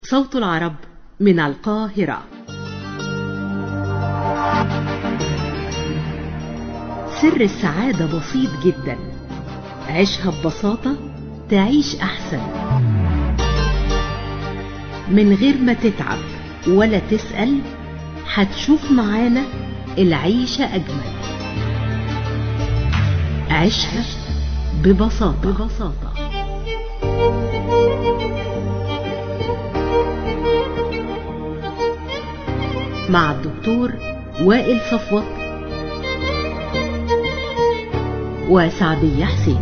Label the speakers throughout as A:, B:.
A: صوت العرب من القاهرة سر السعادة بسيط جدا عيشها ببساطة تعيش أحسن من غير ما تتعب ولا تسأل هتشوف معانا العيشة أجمل عيشها ببساطة ببساطة مع الدكتور وائل صفوت وسعدية حسين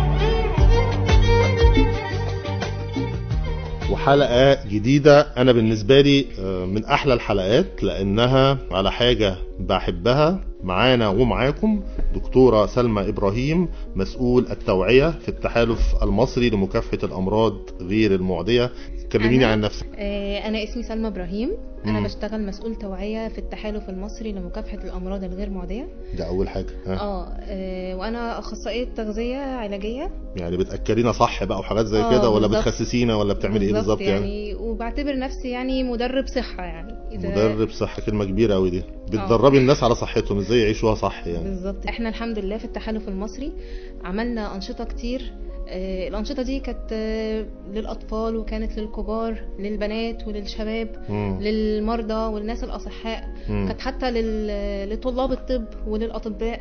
B: وحلقة جديدة أنا بالنسبة لي آه، من أحلى الحلقات لأنها على حاجة بحبها معانا ومعاكم دكتورة سلمى إبراهيم مسؤول التوعية في التحالف المصري لمكافحة الأمراض غير المعدية كلميني
C: أنا-
B: عن نفسك
C: آه، أنا اسمي سلمى إبراهيم أنا
B: مم.
C: بشتغل مسؤول توعية في التحالف المصري لمكافحة الأمراض الغير معدية
B: ده أول حاجة ها؟
C: اه آه، وأنا أخصائية تغذية علاجية
B: يعني بتأكلينا صح بقى وحاجات زي
C: آه،
B: كده ولا
C: بالظبط.
B: بتخسسينا ولا بتعملي إيه بالظبط يعني
C: وبعتبر نفسي يعني مدرب صحة يعني إذا-
B: مدرب صحة كلمة كبيرة أوي دي بتدربي الناس على صحتهم ازاي يعيشوها صح يعني
C: بالظبط احنا الحمد لله في التحالف المصري عملنا أنشطة كتير آه، الأنشطة دي كانت آه، للأطفال وكانت للكبار للبنات وللشباب
B: مم.
C: للمرضى والناس الأصحاء
B: مم.
C: كانت حتى لل- لطلاب الطب وللأطباء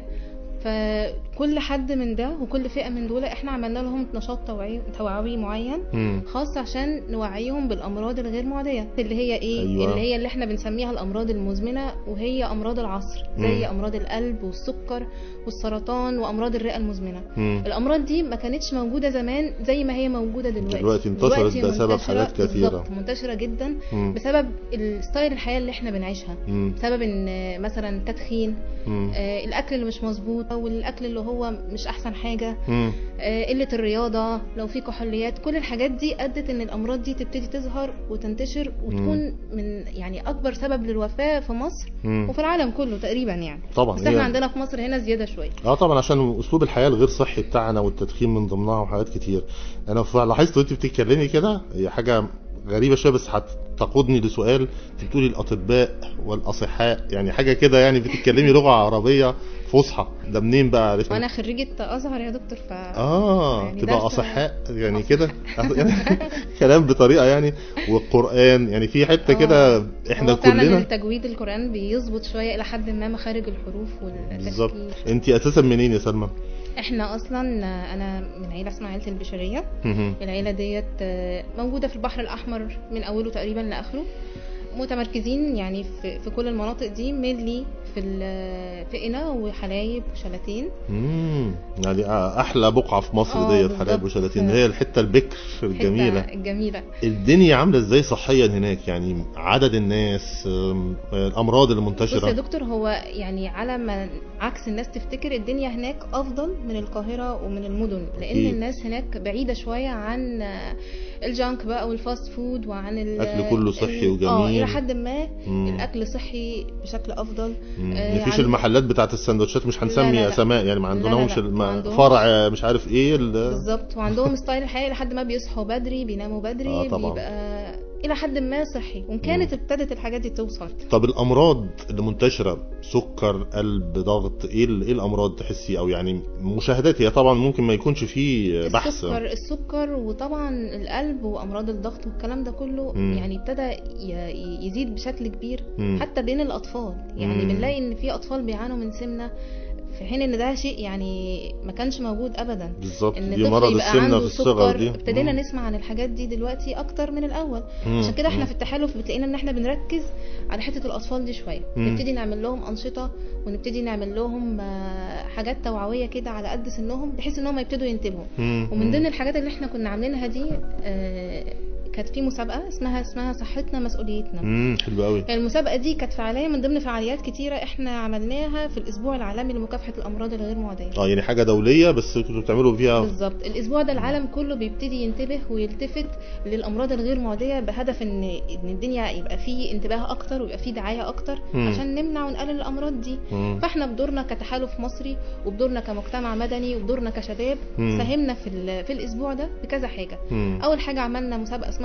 C: فكل حد من ده وكل فئة من دول احنا عملنا لهم نشاط توعي توعوي معين
B: مم.
C: خاص عشان نوعيهم بالأمراض الغير معدية اللي هي ايه
B: أيوة.
C: اللي هي اللي احنا بنسميها الأمراض المزمنة وهي أمراض العصر زي
B: مم.
C: أمراض القلب والسكر والسرطان وأمراض الرئة المزمنة
B: مم.
C: الأمراض دي ما كانتش موجودة زمان زي ما هي موجودة دلوقتي
B: دلوقتي انتشرت
C: دلوقتي
B: بسبب
C: منتشرة-
B: حاجات كتيرة.
C: بالظبط منتشرة جدا
B: مم.
C: بسبب الستايل الحياة اللي احنا بنعيشها
B: مم.
C: بسبب ان آه، مثلا تدخين
B: مم.
C: آه، الاكل اللي مش مظبوط او الاكل اللي هو مش احسن حاجه
B: مم.
C: آه، قله الرياضه لو في كحوليات كل الحاجات دي ادت ان الامراض دي تبتدي تظهر وتنتشر وتكون من يعني اكبر سبب للوفاه في مصر
B: مم.
C: وفي العالم كله تقريبا يعني
B: طبعا
C: بس
B: هي-
C: احنا عندنا في مصر هنا زياده شويه
B: اه طبعا عشان اسلوب الحياه الغير صحي بتاعنا والتدخين من ضمنها وحاجات كتير انا ف- لاحظت وانت بتتكلمي كده هي حاجه غريبه شويه بس هتقودني لسؤال انت بتقولي الاطباء والاصحاء يعني حاجه كده يعني بتتكلمي لغه عربيه فصحى ده منين بقى عرفت
C: وانا خريجه ازهر يا دكتور ف
B: اه
C: يعني
B: تبقى
C: درس-
B: اصحاء يعني كده كلام بطريقه يعني والقران يعني في حته كده
C: آه.
B: احنا
C: هو فعلا
B: كلنا
C: التجويد القران بيظبط شويه الى حد ما مخارج الحروف
B: بالظبط
C: والتفكير
B: انت اساسا منين يا سلمى
C: احنا اصلا انا من عيله اسمها عيله البشريه
B: مهم.
C: العيلة ديت آه، موجودة في البحر الأحمر من أوله تقريبا لآخره متمركزين يعني في, في كل المناطق دي مينلي في ال- في قنا وحلايب وشلاتين
B: امم يعني احلى بقعه في مصر
C: آه،
B: ديت
C: بالظبط.
B: حلايب وشلاتين هي الحته البكر الجميله
C: حتة الجميلة
B: الدنيا عامله ازاي صحيا هناك يعني عدد الناس أم، الامراض اللي
C: بص يا
B: منتشره
C: دكتور هو يعني على ما عكس الناس تفتكر الدنيا هناك أفضل من القاهرة ومن المدن لأن
B: أكيد.
C: الناس هناك بعيدة شوية عن آه، الجانك بقى والفاست فود وعن ال-
B: الأكل كله صحي
C: ال-
B: وجميل.
C: اه إلى حد ما
B: مم.
C: الأكل صحي بشكل أفضل
B: مم.
C: آه،
B: مفيش
C: عن-
B: المحلات بتاعت السندوتشات مش
C: لا،
B: هنسمي
C: لا، لا.
B: اسماء يعني ما
C: لا، لا،
B: عندناهمش
C: لا.
B: الم-
C: ما عندهمش.
B: فرع مش عارف ايه ال-
C: بالظبط وعندهم ستايل الحياه لحد ما بيصحوا بدري بيناموا بدري
B: آه، طبعا.
C: بيبقى الى حد ما صحي وان كانت
B: مم.
C: ابتدت الحاجات دي توصل
B: طب الامراض اللي منتشره سكر قلب ضغط ايه ال- ايه الامراض تحسي او يعني مشاهدات هي طبعا ممكن ما يكونش فيه بحث
C: السكر السكر وطبعا القلب وامراض الضغط والكلام ده كله
B: مم.
C: يعني ابتدى ي- يزيد بشكل كبير
B: مم.
C: حتى بين الاطفال يعني
B: مم.
C: بنلاقي ان في اطفال بيعانوا من سمنه في حين ان ده شيء يعني ما كانش موجود ابدا
B: بالظبط
C: ان
B: دي
C: طفل
B: مرض
C: يبقى
B: السمنه
C: عنده
B: في الصغر
C: سكر
B: دي
C: ابتدينا
B: مم.
C: نسمع عن الحاجات دي دلوقتي اكتر من الاول
B: مم.
C: عشان كده احنا
B: مم.
C: في التحالف بتلاقينا ان احنا بنركز على حته الاطفال دي شويه
B: مم.
C: نبتدي نعمل لهم انشطه ونبتدي نعمل لهم آه، حاجات توعويه كده على قد سنهم بحيث ان هم يبتدوا ينتبهوا
B: مم.
C: ومن
B: مم.
C: ضمن الحاجات اللي احنا كنا عاملينها دي آه، كانت في مسابقه اسمها اسمها صحتنا مسؤوليتنا
B: امم حلو قوي
C: المسابقه دي كانت فعاليه من ضمن فعاليات كتيره احنا عملناها في الاسبوع العالمي لمكافحه الامراض الغير معديه
B: اه يعني حاجه دوليه بس كنتوا بتعملوا فيها
C: بالظبط الاسبوع ده العالم كله بيبتدي ينتبه ويلتفت للامراض الغير معديه بهدف ان ان الدنيا يبقى فيه انتباه اكتر ويبقى فيه دعايه اكتر
B: مم.
C: عشان نمنع ونقلل الامراض دي
B: مم.
C: فاحنا بدورنا كتحالف مصري وبدورنا كمجتمع مدني وبدورنا كشباب
B: مم.
C: ساهمنا في ال- في الاسبوع ده بكذا حاجه
B: مم.
C: اول حاجه عملنا مسابقه اسمها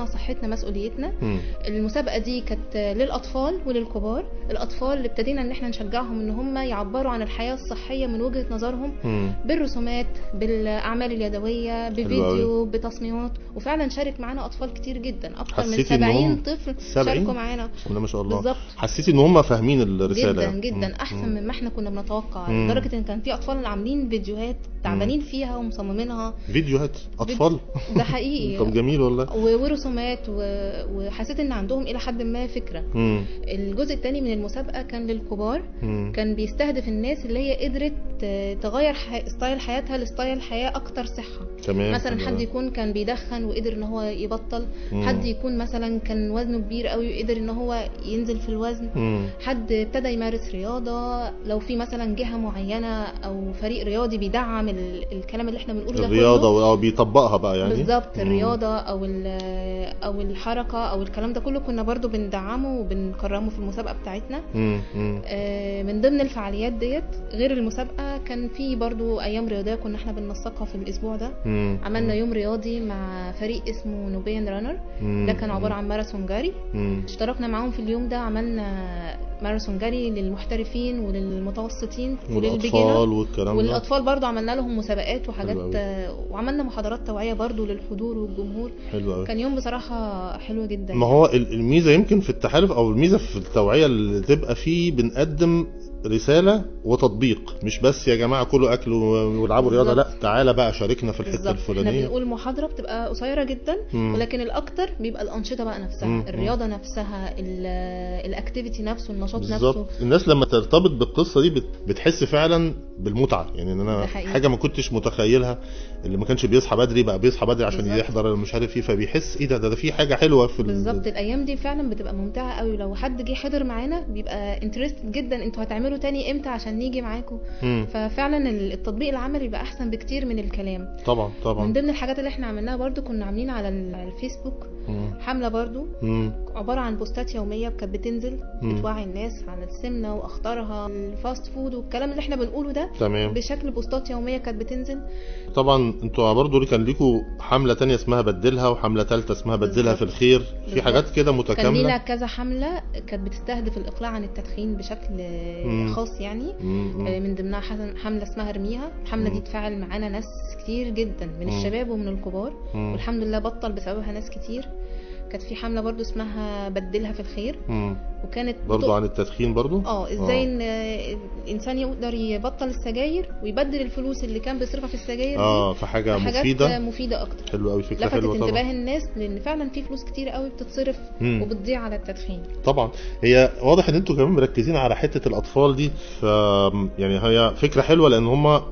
C: صحتنا صحتنا مسؤوليتنا
B: مم.
C: المسابقه دي كانت للاطفال وللكبار الاطفال اللي ابتدينا ان احنا نشجعهم ان هم يعبروا عن الحياه الصحيه من وجهه نظرهم
B: مم.
C: بالرسومات بالاعمال اليدويه بفيديو بتصميمات وفعلا شارك معانا اطفال كتير جدا اكتر من
B: حسيتي إن هم
C: 70 طفل
B: 70
C: شاركوا معانا
B: بسم الله ما شاء الله
C: بالظبط.
B: حسيتي ان هم فاهمين الرساله
C: جدا
B: يعني.
C: جدا
B: مم.
C: احسن
B: مم.
C: مما احنا كنا بنتوقع
B: مم.
C: لدرجه ان كان في اطفال عاملين فيديوهات تعبانين فيها ومصممينها
B: فيديوهات اطفال
C: ده حقيقي
B: طب جميل والله
C: و- ورسومات و- وحسيت ان عندهم الى حد ما فكره
B: مم.
C: الجزء الثاني من المسابقه كان للكبار
B: مم.
C: كان بيستهدف الناس اللي هي قدرت ت- تغير ح- ستايل حياتها لستايل حياه اكتر صحه
B: تمام
C: مثلا
B: تمام.
C: حد يكون كان بيدخن وقدر ان هو يبطل
B: مم.
C: حد يكون مثلا كان وزنه كبير قوي وقدر ان هو ينزل في الوزن
B: مم.
C: حد ابتدى يمارس رياضة لو في مثلا جهة معينة أو فريق رياضي بيدعم ال- الكلام اللي احنا بنقوله ده
B: الرياضه
C: كله
B: و- بيطبقها بقى يعني
C: بالظبط
B: مم.
C: الرياضة أو ال- أو الحركة أو الكلام ده كله كنا برضو بندعمه وبنكرمه في المسابقة بتاعتنا
B: مم. مم.
C: آه، من ضمن الفعاليات ديت غير المسابقة كان في برضو أيام رياضية كنا احنا بننسقها في الأسبوع ده
B: مم.
C: عملنا يوم رياضي مع فريق اسمه نوبيان رانر
B: مم.
C: ده كان عبارة عن ماراثون جري
B: مم.
C: اشتركنا معاهم في اليوم ده عملنا ماراثون جري للمحترفين وللمتوسطين وللبيجنر
B: والاطفال والكلام ده
C: والاطفال برضو عملنا لهم مسابقات وحاجات
B: حلو أوي.
C: آه، وعملنا محاضرات توعيه برضو للحضور والجمهور
B: حلو قوي
C: كان يوم بصراحه حلو جدا
B: ما هو ال- الميزه يمكن في التحالف او الميزه في التوعيه اللي تبقى فيه بنقدم رساله وتطبيق مش بس يا جماعه كلوا اكل و- والعبوا رياضه لا
C: بالظبط.
B: تعالى بقى شاركنا في الحته
C: بالظبط احنا
B: الفلانيه
C: بنقول محاضره بتبقى قصيره جدا
B: مم.
C: ولكن الاكتر بيبقى الانشطه بقى
B: مم.
C: نفسها الرياضه نفسها الاكتيفيتي نفسه النشاط نفسه
B: بالظبط الناس لما ترتبط بالقصه دي بت- بتحس فعلا بالمتعه يعني ان
C: ده
B: انا
C: حقيقي.
B: حاجه ما كنتش متخيلها اللي ما كانش بيصحى بدري بقى بيصحى بدري عشان
C: بالظبط.
B: يحضر مش عارف ايه فبيحس ايه ده ده, ده في حاجه حلوه في ال-
C: بالظبط الايام دي فعلا بتبقى ممتعه قوي لو حد جه حضر معانا بيبقى انترستد جدا انتوا هتعملوا تاني امتى عشان نيجي معاكم
B: مم.
C: ففعلا ال- التطبيق العملي بيبقى احسن بكتير من الكلام
B: طبعا
C: من
B: طبعا
C: ضمن الحاجات اللي احنا عملناها برضو كنا عاملين على ال- الفيسبوك
B: مم.
C: حمله برضو
B: مم.
C: عباره عن بوستات يوميه كانت بتنزل
B: مم.
C: بتوعي الناس عن السمنه واخطارها الفاست فود والكلام اللي احنا بنقوله ده
B: تمام
C: بشكل بوستات يوميه كانت بتنزل
B: طبعا انتوا برضو كان ليكوا حمله تانية اسمها بدلها وحمله ثالثه اسمها بدلها في
C: بالظبط.
B: الخير في
C: بالظبط.
B: حاجات كده
C: كان لينا
B: متكامله
C: كذا حمله كانت بتستهدف الاقلاع عن التدخين بشكل
B: مم.
C: خاص يعني
B: مم.
C: آه، من ضمنها حسن- حمله اسمها ارميها الحمله
B: مم.
C: دي اتفاعل معانا ناس كتير جدا من
B: مم.
C: الشباب ومن الكبار
B: مم.
C: والحمد لله بطل بسببها ناس كتير كانت في حمله برضو اسمها بدلها في الخير
B: مم.
C: وكانت
B: برضو
C: بتق-
B: عن التدخين برضو
C: اه ازاي ان آه، الانسان يقدر يبطل السجاير ويبدل الفلوس اللي كان بيصرفها في السجاير
B: اه
C: دي
B: في حاجه
C: في حاجات
B: مفيده
C: مفيده اكتر
B: حلوه قوي فكره
C: لفتت
B: حلوه طبعا
C: انتباه الناس لان فعلا في فلوس كتير قوي بتتصرف
B: مم.
C: وبتضيع على التدخين
B: طبعا هي واضح ان انتوا كمان مركزين على حته الاطفال دي ف يعني هي فكره حلوه لان هم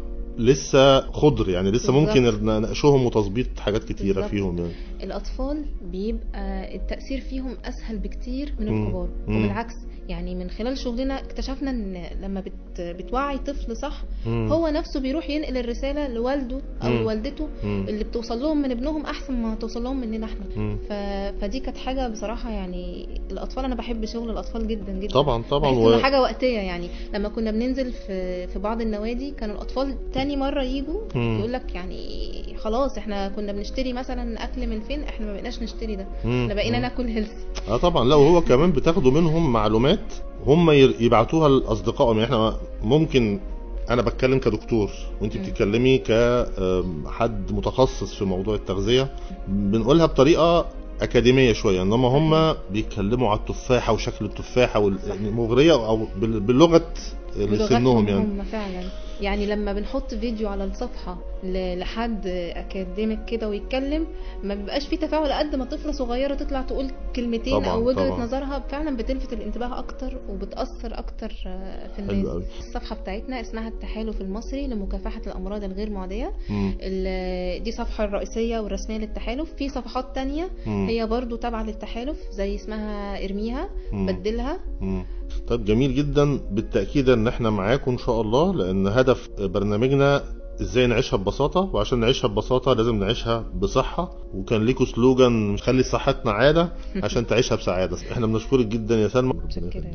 B: لسه خضر يعني لسه
C: بالظبط.
B: ممكن نناقشهم وتظبيط حاجات كتيره
C: بالظبط.
B: فيهم يعني
C: الاطفال بيبقى التاثير فيهم اسهل بكتير من
B: مم.
C: الكبار
B: مم.
C: وبالعكس يعني من خلال شغلنا اكتشفنا ان لما بت بتوعي طفل صح
B: مم.
C: هو نفسه بيروح ينقل الرساله لوالده او
B: مم.
C: لوالدته
B: مم.
C: اللي بتوصل لهم من ابنهم احسن ما توصل لهم مننا احنا
B: مم.
C: ف... فدي كانت حاجه بصراحه يعني الاطفال انا بحب شغل الاطفال جدا جدا
B: طبعا طبعا
C: بحس
B: و...
C: انه حاجه وقتيه يعني لما كنا بننزل في في بعض النوادي كانوا الاطفال تاني مره يجوا
B: مم.
C: يقول لك يعني خلاص احنا كنا بنشتري مثلا اكل من فين احنا ما بقيناش نشتري ده
B: مم.
C: احنا بقينا
B: مم.
C: ناكل هيلثي
B: اه طبعا لا وهو كمان بتاخدوا منهم معلومات هم ير- يبعتوها لاصدقائهم يعني احنا ممكن انا بتكلم كدكتور وانت
C: مم.
B: بتتكلمي كحد متخصص في موضوع التغذيه بنقولها بطريقه اكاديميه شويه انما هم بيتكلموا على التفاحه وشكل التفاحه وال-
C: صح.
B: يعني مغريه او بال- باللغه سنهم يعني
C: هم فعلا يعني لما بنحط فيديو على الصفحه ل- لحد اكاديميك كده ويتكلم ما بيبقاش فيه تفاعل قد ما طفله صغيره تطلع تقول كلمتين
B: طبعاً،
C: او وجهه
B: طبعاً.
C: نظرها فعلا بتلفت الانتباه اكتر وبتاثر اكتر آه، في
B: حلو
C: الناس
B: قوي.
C: الصفحه بتاعتنا اسمها التحالف المصري لمكافحه الامراض الغير معديه
B: مم.
C: ال- دي صفحة الرئيسية والرسمية للتحالف في صفحات تانية
B: مم.
C: هي برضو تابعة للتحالف زي اسمها ارميها
B: مم.
C: بدلها
B: مم. طيب جميل جدا بالتأكيد ان احنا معاكم ان شاء الله لان هدف برنامجنا ازاي نعيشها ببساطة وعشان نعيشها ببساطة لازم نعيشها بصحة وكان ليكوا سلوجان خلي صحتنا عادة عشان تعيشها بسعادة احنا بنشكرك جدا يا سلمى
C: متشكرة.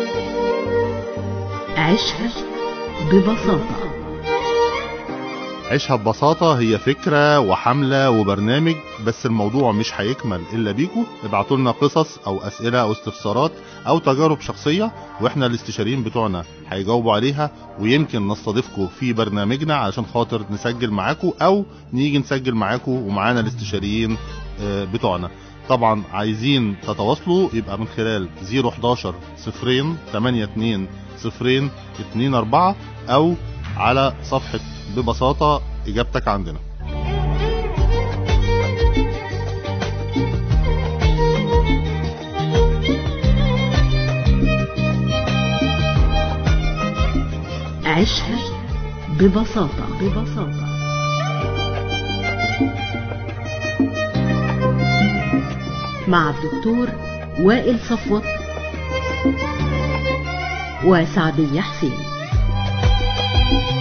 A: عيشها ببساطة
B: عيشها ببساطة هي فكرة وحملة وبرنامج بس الموضوع مش هيكمل إلا بيكو ابعتوا لنا قصص أو أسئلة أو استفسارات أو تجارب شخصية وإحنا الاستشاريين بتوعنا هيجاوبوا عليها ويمكن نستضيفكم في برنامجنا علشان خاطر نسجل معاكم أو نيجي نسجل معاكم ومعانا الاستشاريين آه، بتوعنا طبعا عايزين تتواصلوا يبقى من خلال 011 صفرين 82 صفرين 2 4 او على صفحة ببساطة اجابتك عندنا
A: عيشها ببساطة ببساطة مع الدكتور وائل صفوت وسعدية حسين